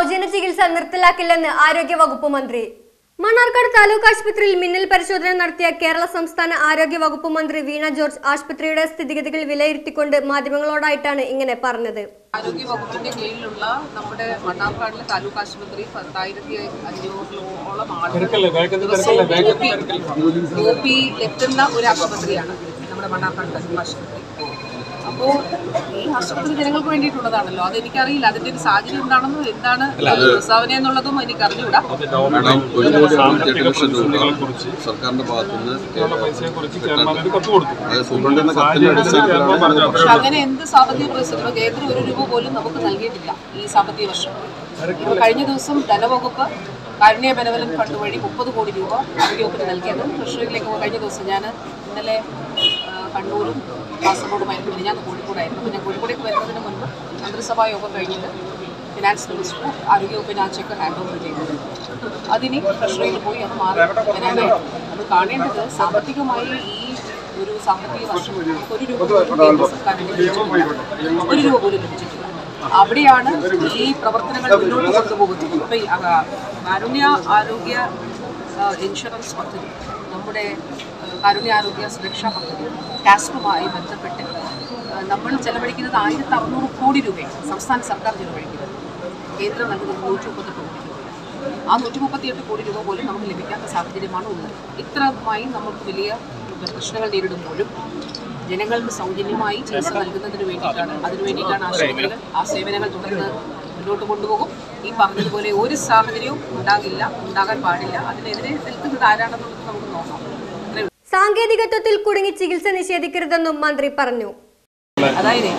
സൗജന്യ ചികിത്സ നിർത്തലാക്കില്ലെന്ന് ആരോഗ്യ വകുപ്പ് മന്ത്രി മണ്ണാർക്കാട് താലൂക്ക് ആശുപത്രിയിൽ മിന്നൽ പരിശോധന നടത്തിയ കേരള സംസ്ഥാന ആരോഗ്യ വകുപ്പ് മന്ത്രി വീണ ജോർജ് ആശുപത്രിയുടെ സ്ഥിതിഗതികൾ വിലയിരുത്തിക്കൊണ്ട് മാധ്യമങ്ങളോടായിട്ടാണ് ഇങ്ങനെ പറഞ്ഞത് ആരോഗ്യ വകുപ്പിന്റെ കീഴിലുള്ള നമ്മുടെ മണ്ണാർക്കാടിലെ താലൂക്ക് ആശുപത്രി പത്തായിരത്തി അഞ്ഞൂറിലോളം ആളുകൾ ഒ പി എത്തുന്ന ഒരു ആശുപത്രിയാണ് നമ്മുടെ മണ്ണാർക്കാട് താലൂക്ക് ആശുപത്രി അപ്പോൾ ഈ ആശുപത്രി ജനങ്ങൾക്ക് വേണ്ടിയിട്ടുള്ളതാണല്ലോ അത് എനിക്കറിയില്ല അതിന്റെ ഒരു സാഹചര്യം എന്താണെന്നും എന്താണ് പ്രസ്താവന എന്നുള്ളതും എനിക്ക് അറിഞ്ഞുകൂടാ മാഡം ഒരു കോടി തൊണ്ണൂറ്റിയെട്ട് ലക്ഷം രൂപ സർക്കാരിന്റെ ഭാഗത്തുനിന്ന് അതായത് സൂപ്രണ്ടിന്റെ കത്തിന്റെ അടിസ്ഥാനത്തിലാണ് പക്ഷെ അങ്ങനെ എന്ത് സാമ്പത്തിക പ്രതിസന്ധി കേന്ദ്രം ഒരു രൂപ പോലും നമുക്ക് നൽകിയിട്ടില്ല ഈ സാമ്പത്തിക വർഷം ഇപ്പൊ കഴിഞ്ഞ ദിവസം ധനവകുപ്പ് കാരുണ്യ ബെനവലൻ ഫണ്ട് വഴി മുപ്പത് കോടി രൂപ ആരോഗ്യവകുപ്പിന് നൽകിയത് ട്രഷറിയിലേക്ക് കഴിഞ്ഞ ദിവസം ഞാൻ ഇന്നലെ ആ, കണ്ണൂരും കാസർഗോഡുമായിരുന്നു ഞാൻ കോഴിക്കോടായിരുന്നു അപ്പോൾ ഞാൻ കോഴിക്കോടേക്ക് വരുന്നതിന് മുൻപ് മന്ത്രിസഭാ യോഗം കഴിഞ്ഞിട്ട് ഫിനാൻസ് മിനിസ്റ്റർ ആരോഗ്യവകുപ്പിന് ആ ചെക്ക് ഹാൻഡ് ഓവർ ചെയ്തത് അതിനി ട്രഷറിയിൽ പോയി അത് മാറി വരാനായിട്ട് അത് കാണേണ്ടത് സാമ്പത്തികമായി ഈ ഒരു സാമ്പത്തിക വർഷം നമുക്ക് ഒരു രൂപ പോലും കേന്ദ്ര സർക്കാരിന് ലഭിച്ചിട്ടില്ല ഒരു രൂപ പോലും ലഭിച്ചിട്ടില്ല അവിടെയാണ് ഈ പ്രവർത്തനങ്ങൾ മുന്നോട്ട് കൊണ്ടുപോകുന്നത് ഇപ്പൊ ഈ ആ- കാരുണ്യ ആരോഗ്യ ആ, ഇൻഷുറൻസ് പദ്ധതി നമ്മുടെ ആ, കാരുണ്യ ആരോഗ്യ സുരക്ഷാ പദ്ധതി കാസ്പുമായി ബന്ധപ്പെട്ട് ആ, നമ്മൾ ചെലവഴിക്കുന്നത് ആയിരത്തി അറുന്നൂറ് കോടി രൂപയാണ് സംസ്ഥാന സർക്കാർ ചെലവഴിക്കുന്നത് കേന്ദ്രം നൽകുന്നത് നൂറ്റി മുപ്പത്തെട്ട് കോടി രൂപ ആ നൂറ്റി മുപ്പത്തിയെട്ട് കോടി രൂപ പോലും നമുക്ക് ലഭിക്കാത്ത സാഹചര്യമാണ് ഉള്ളത് ഇത്രമായി നമുക്ക് വലിയ പ്രശ്നങ്ങൾ നേരിടുമ്പോഴും ജനങ്ങൾക്ക് സൗജന്യമായി ചികിത്സ നൽകുന്നതിന് വേണ്ടിയിട്ടാണ് അതിനു വേണ്ടിയിട്ടാണ് ആശുപത്രികൾ ആ സേവനങ്ങൾ തുടർന്ന് മുന്നോട്ട് കൊണ്ടുപോകും ഈ പറഞ്ഞതുപോലെ ഒരു സാഹചര്യവും ഉണ്ടാകില്ല ഉണ്ടാകാൻ പാടില്ല അതിനെതിരെ നിൽക്കുന്നത് ആരാണെന്നുള്ളത് നമുക്ക് നോക്കാം അത്രേ ഉള്ളൂ. സാങ്കേതികത്വത്തിൽ കുടുങ്ങി ചികിത്സ നിഷേധിക്കരുതെന്നും മന്ത്രി പറഞ്ഞു അതായത്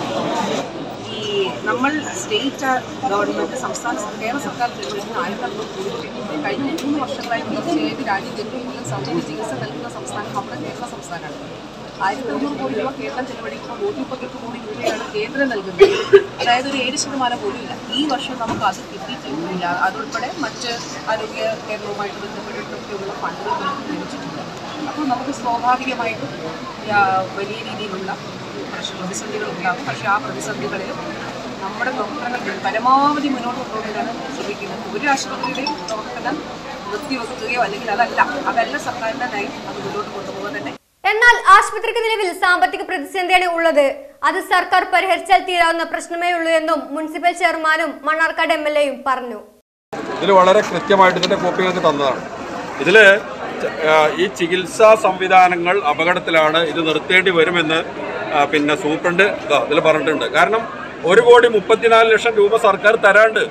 ഈ നമ്മൾ സ്റ്റേറ്റ് ഗവൺമെന്റ് സംസ്ഥാന കേരള സർക്കാർ ചെലവഴിക്കുന്ന ആയിരത്തി അറുന്നൂറ് കോടി രൂപ കഴിഞ്ഞ മൂന്ന് വർഷങ്ങളായി തീർച്ചയായും രാജ്യത്ത് ഏറ്റവും കൂടുതൽ സൗജന്യ ചികിത്സ നൽകുന്ന സംസ്ഥാനം നമ്മുടെ കേരള സംസ്ഥാനമാണ് ആയിരത്തി അറുന്നൂറ് കോടി രൂപ കേരളം ചെലവഴിക്കുമ്പോൾ നൂറ്റി മുപ്പത്തെട്ട് കോടി രൂപയാണ് കേന്ദ്രം നൽകുന്നത് അതായത് ഒരു ഏഴ് ശതമാനം പോലും ഇല്ല ഈ വർഷം നമുക്ക് അത് കിട്ടിയിട്ടില്ല അതുൾപ്പെടെ മറ്റ് ആരോഗ്യ കേന്ദ്രവുമായിട്ട് ബന്ധപ്പെട്ടിട്ടൊക്കെയുള്ള ഫണ്ടുകൾ നമുക്ക് ലഭിച്ചിട്ടില്ല അപ്പോൾ നമുക്ക് സ്വാഭാവികമായിട്ടും ആ, വലിയ രീതിയിലുള്ള പ്രശ്ന പ്രതിസന്ധികൾ ഉണ്ടാകും പക്ഷേ ആ പ്രതിസന്ധികളിലും നമ്മുടെ പ്രവർത്തനങ്ങൾ പരമാവധി മുന്നോട്ട് കൊണ്ടുപോകാനാണ് ശ്രമിക്കുന്നത് ഒരു ആശുപത്രിയുടെയും പ്രവർത്തനം നിർത്തിവെക്കുകയോ അല്ലെങ്കിൽ അതല്ല അതല്ല സർക്കാരിൻ്റെ നയം അത് മുന്നോട്ട് കൊണ്ടുപോകാൻ തന്നെ എന്നാൽ ആശുപത്രിക്ക് നിലവിൽ സാമ്പത്തിക പ്രതിസന്ധിയാണ് ഉള്ളത് അത് സർക്കാർ പരിഹരിച്ചാൽ തീരാവുന്ന പ്രശ്നമേ ഉള്ളൂ എന്നും മുനിസിപ്പൽ ചെയർമാനും മണ്ണാർക്കാട് എം എൽ എയും പറഞ്ഞു ഇതിൽ വളരെ കൃത്യമായിട്ട് ഇതിന്റെ കോപ്പി ഞങ്ങൾക്ക് തന്നതാണ് ഇതിൽ ഈ ചികിത്സാ സംവിധാനങ്ങൾ അപകടത്തിലാണ് ഇത് നിർത്തേണ്ടി വരുമെന്ന് ആ, പിന്നെ സൂപ്രണ്ട് ഇതിൽ പറഞ്ഞിട്ടുണ്ട് കാരണം ഒരു കോടി മുപ്പത്തിനാല് ലക്ഷം രൂപ സർക്കാർ തരാണ്ട്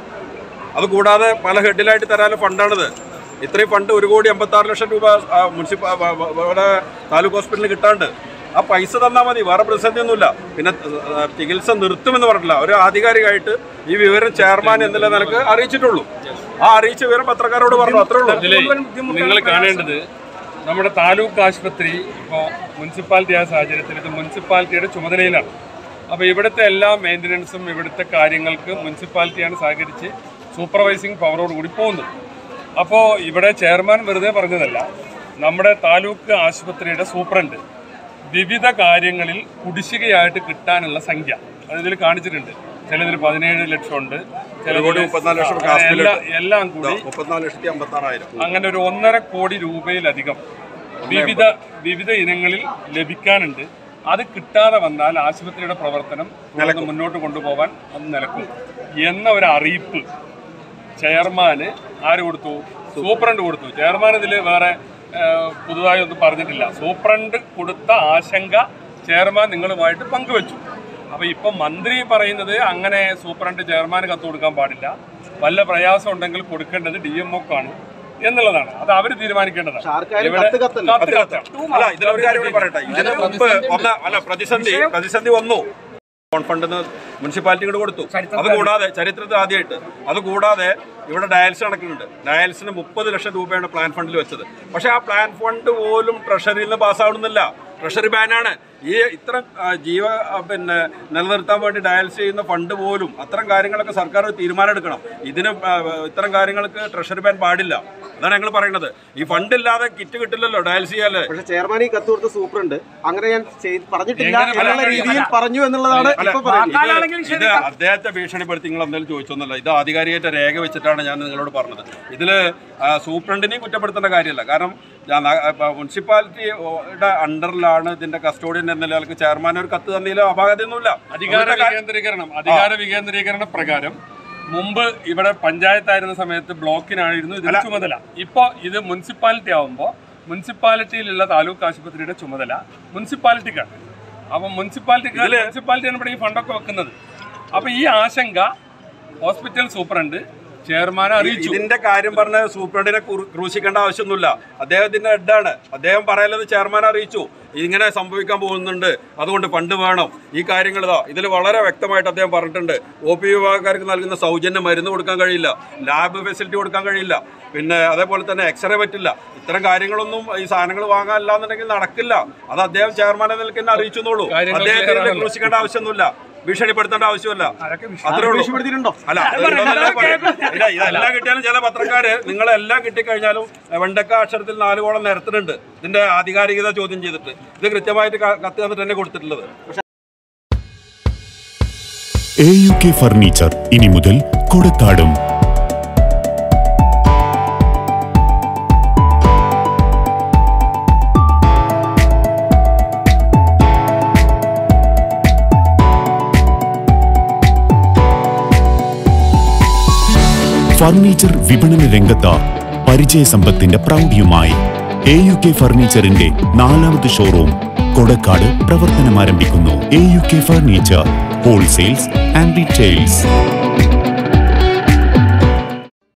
അത് കൂടാതെ പല ഹെഡിലായിട്ട് തരാനുള്ള ഫണ്ടാണിത് ഇത്രയും ഫണ്ട് ഒരു കോടി അമ്പത്താറ് ലക്ഷം രൂപ മുനിസിപ്പൽ ഇവിടെ താലൂക്ക് ഹോസ്പിറ്റലിൽ കിട്ടാണ്ട് ആ പൈസ തന്നാൽ മതി വേറെ പ്രതിസന്ധിയൊന്നുമില്ല പിന്നെ ആ, ചികിത്സ നിർത്തുമെന്ന് പറഞ്ഞില്ല ഒരു ആധികാരികമായിട്ട് ഈ വിവരം ചെയർമാൻ എന്നുള്ള നിലക്ക് അറിയിച്ചിട്ടുള്ളൂ ആ അറിയിച്ച വിവരം പത്രക്കാരോട് പറഞ്ഞു അത്രേ ഇതിലേ ഉള്ളൂ നിങ്ങൾ കാണേണ്ടത് നമ്മുടെ താലൂക്ക് ആശുപത്രി ഇപ്പോൾ മുനിസിപ്പാലിറ്റി ആയ സാഹചര്യത്തിൽ ഇത് മുനിസിപ്പാലിറ്റിയുടെ ചുമതലയിലാണ് അപ്പോൾ ഇവിടുത്തെ എല്ലാ മെയിൻ്റനൻസും ഇവിടുത്തെ കാര്യങ്ങൾക്ക് മുനിസിപ്പാലിറ്റിയാണ് സഹകരിച്ച് സൂപ്പർവൈസിങ് പവറോട് കൂടി പോകുന്നത് അപ്പോൾ ഇവിടെ ചെയർമാൻ വെറുതെ പറഞ്ഞതല്ല നമ്മുടെ താലൂക്ക് ആശുപത്രിയുടെ സൂപ്രണ്ട് വിവിധ കാര്യങ്ങളിൽ കുടിശ്ശികയായിട്ട് കിട്ടാനുള്ള സംഖ്യ അത് ഇതിൽ കാണിച്ചിട്ടുണ്ട് ചിലതിൽ പതിനേഴ് ലക്ഷം ഉണ്ട് ഒരു കോടി മുപ്പത്തിനാല് ലക്ഷം അങ്ങനെ കാസ്റ്റിലുണ്ട്. എല്ലാ- എല്ലാം കൂടി മുപ്പത്തിനാല് ലക്ഷത്തി അമ്പത്താറായിരം അങ്ങനെ ഒരു ഒന്നര കോടി രൂപയിലധികം വിവിധ വിവിധ ഇനങ്ങളിൽ ലഭിക്കാനുണ്ട് അത് കിട്ടാതെ വന്നാൽ ആശുപത്രിയുടെ പ്രവർത്തനം തുടർന്ന് മുന്നോട്ട് കൊണ്ടുപോകാൻ അത് നിലക്കും എന്ന ഒരു അറിയിപ്പ് ചെയർമാന് ആര് കൊടുത്തു സൂപ്രണ്ട് കൊടുത്തു ചെയർമാൻ ഇതിൽ വേറെ ആ, പുതുതായി ഒന്നും പറഞ്ഞിട്ടില്ല സൂപ്രണ്ട് കൊടുത്ത ആശങ്ക ചെയർമാൻ നിങ്ങളുമായിട്ട് പങ്കുവച്ചു അപ്പോൾ ഇപ്പം മന്ത്രി പറയുന്നത് അങ്ങനെ സൂപ്രണ്ട് ചെയർമാന് കത്ത് കൊടുക്കാൻ പാടില്ല വല്ല പ്രയാസം ഉണ്ടെങ്കിൽ കൊടുക്കേണ്ടത് ഡി എം ഒക്കാണ് എന്നുള്ളതാണ് അത് അവർ തീരുമാനിക്കേണ്ടതാണ് ഇവിടെ കത്ത് കത്ത് അല്ല ഇതിലൊരു കാര്യം കൂടി പറയട്ടെ ഇതിന് മുമ്പ് ഒന്ന് അല്ല പ്രതിസന്ധി പ്രതിസന്ധി വന്നു ലോൺ ഫണ്ടിന് മുനിസിപ്പാലിറ്റി കൂടെ കൊടുത്തു അത് കൂടാതെ ചരിത്രത്തിൽ ആദ്യമായിട്ട് അത് കൂടാതെ ഇവിടെ ഡയൽസ് നടക്കുന്നുണ്ട് ഡയൽസിന് മുപ്പത് ലക്ഷം രൂപയാണ് പ്ലാൻ ഫണ്ടിൽ വെച്ചത് പക്ഷേ ആ പ്ലാൻ ഫണ്ട് പോലും ട്രഷറിയിൽ നിന്ന് പാസ്സാവുന്നില്ല ട്രഷറി ബാനാണ് ഈ ഇത്തരം ആ, ജീവ ആ, പിന്നെ നിലനിർത്താൻ വേണ്ടി ഡയൽസ് ചെയ്യുന്ന ഫണ്ട് പോലും അത്തരം കാര്യങ്ങളൊക്കെ സർക്കാർ തീരുമാനം എടുക്കണം ഇതിന് ആ, ഇത്തരം കാര്യങ്ങൾക്ക് ട്രഷറി ബാൻ പാടില്ല അതാണ് ഞങ്ങൾ പറയുന്നത് ഈ ഫണ്ട് ഇല്ലാതെ കിറ്റ് കിട്ടില്ലല്ലോ ഡയാലിസ് ചെയ്യാല്ലേ പക്ഷെ ചെയർമാൻ ഈ കത്ത് കൊടുത്ത സൂപ്രണ്ട് അങ്ങനെ ഞാൻ ചെയ്ത് പറഞ്ഞിട്ടില്ല എങ്ങനെ എന്നുള്ള പറയാൻ രീതിയിൽ കഴിയും? പറഞ്ഞു എന്നുള്ളതാണ് ഇപ്പൊ പറയുന്നത് ഇത് ഇത് അദ്ദേഹത്തെ ഭീഷണിപ്പെടുത്തി നിങ്ങൾ എന്തെങ്കിലും ചോദിച്ചൊന്നുമല്ല ഇത് ആധികാരികമായിട്ട് രേഖ വെച്ചിട്ടാണ് ഞാൻ നിങ്ങളോട് പറഞ്ഞത് ഇതിൽ സൂപ്രണ്ടിനെയും കുറ്റപ്പെടുത്തേണ്ട കാര്യമല്ല കാരണം ഞാൻ ന- ഇപ്പൊ മുനിസിപ്പാലിറ്റിയുടെ അണ്ടറിലാണ് ഇതിന്റെ കസ്റ്റോഡിയൻ എന്ന നിലയ്ക്ക് ചെയർമാൻ ഒരു കത്ത് തന്നതിൽ അപാകതയൊന്നുമില്ല അധികാര അവരുടെ കാ- വികേന്ദ്രീകരണം അധികാര വികേന്ദ്രീകരണ പ്രകാരം മുമ്പ് ഇവിടെ പഞ്ചായത്തായിരുന്ന സമയത്ത് ബ്ലോക്കിനായിരുന്നു ഇതിന് ചുമതല ഇപ്പൊ ഇത് മുനിസിപ്പാലിറ്റി ആവുമ്പോൾ മുനിസിപ്പാലിറ്റിയിലുള്ള താലൂക്ക് ആശുപത്രിയുടെ ചുമതല മുനിസിപ്പാലിറ്റിക്കാണ് അപ്പൊ മുനിസിപ്പാലിറ്റിക്ക് മുനിസിപ്പാലിറ്റിയാണ് ഇവിടെ ഈ ഫണ്ടൊക്കെ വെക്കുന്നത് അപ്പൊ ഈ ആശങ്ക ഹോസ്പിറ്റൽ സൂപ്രണ്ട് ചെയർമാനെ അറിയിച്ചു ഇതിന്റെ കാര്യം പറഞ്ഞ സൂപ്രണ്ടിനെ കുറു- ക്രൂശിക്കേണ്ട ആവശ്യമൊന്നുമില്ല അദ്ദേഹത്തിന്റെ ഹെഡാണ് അദ്ദേഹം പറയലത് ചെയർമാൻ അറിയിച്ചു ഇങ്ങനെ സംഭവിക്കാൻ പോകുന്നുണ്ട് അതുകൊണ്ട് ഫണ്ട് വേണം ഈ കാര്യങ്ങൾ ഇതാ ഇതിൽ വളരെ വ്യക്തമായിട്ട് അദ്ദേഹം പറഞ്ഞിട്ടുണ്ട് ഒ പി വിഭാഗക്കാർക്ക് നൽകുന്ന സൗജന്യ മരുന്ന് കൊടുക്കാൻ കഴിയില്ല ലാബ് ഫെസിലിറ്റി കൊടുക്കാൻ കഴിയില്ല പിന്നെ അതേപോലെ തന്നെ എക്സ്റേ പറ്റില്ല ഇത്തരം കാര്യങ്ങളൊന്നും ഈ സാധനങ്ങൾ വാങ്ങാനില്ല എന്നുണ്ടെങ്കിൽ നടക്കില്ല അത് അദ്ദേഹം ചെയർമാൻ എന്ന നിലയ്ക്ക് തന്നെ അറിയിച്ചു എന്നുള്ളൂ കാര്യങ്ങൾ അദ്ദേഹത്തെ clear ആണല്ലോ. ക്രൂശിക്കേണ്ട ആവശ്യമൊന്നുമില്ല ഭീഷണിപ്പെടുത്തേണ്ട ആവശ്യമല്ല അത്രേ ഉള്ളൂ ഭീഷണിപ്പെടുത്തിയിട്ടുണ്ടോ അല്ല അത് ഉണ്ടോന്നല്ല പറയുന്നത്. ഇല്ല, ഇതെല്ലാം കിട്ടിയാലും ചില പത്രക്കാര് നിങ്ങളെല്ലാം കിട്ടിക്കഴിഞ്ഞാലും വെണ്ടക്ക അക്ഷരത്തിൽ നാല് കോളം നിരത്തുന്നുണ്ട് ഇതിന്റെ ആധികാരികത ചോദ്യം ചെയ്തിട്ട് ഇത് കൃത്യമായിട്ട് ക- കത്ത് തന്നിട്ട് തന്നെ കൊടുത്തിട്ടുള്ളത് എ യു കെ ഫർണിച്ചർ ഇനി മുതൽ കൊടക്കാടും ഫർണിച്ചർ വിപണന രംഗത്ത് പരിചയസമ്പത്തിന്റെ പ്രൗഢിയുമായി എ യു കെ ഫർണിച്ചറിന്റെ നാലാമത് ഷോറൂം കൊടക്കാട് പ്രവർത്തനം ആരംഭിക്കുന്നു A U K furniture wholesales and retails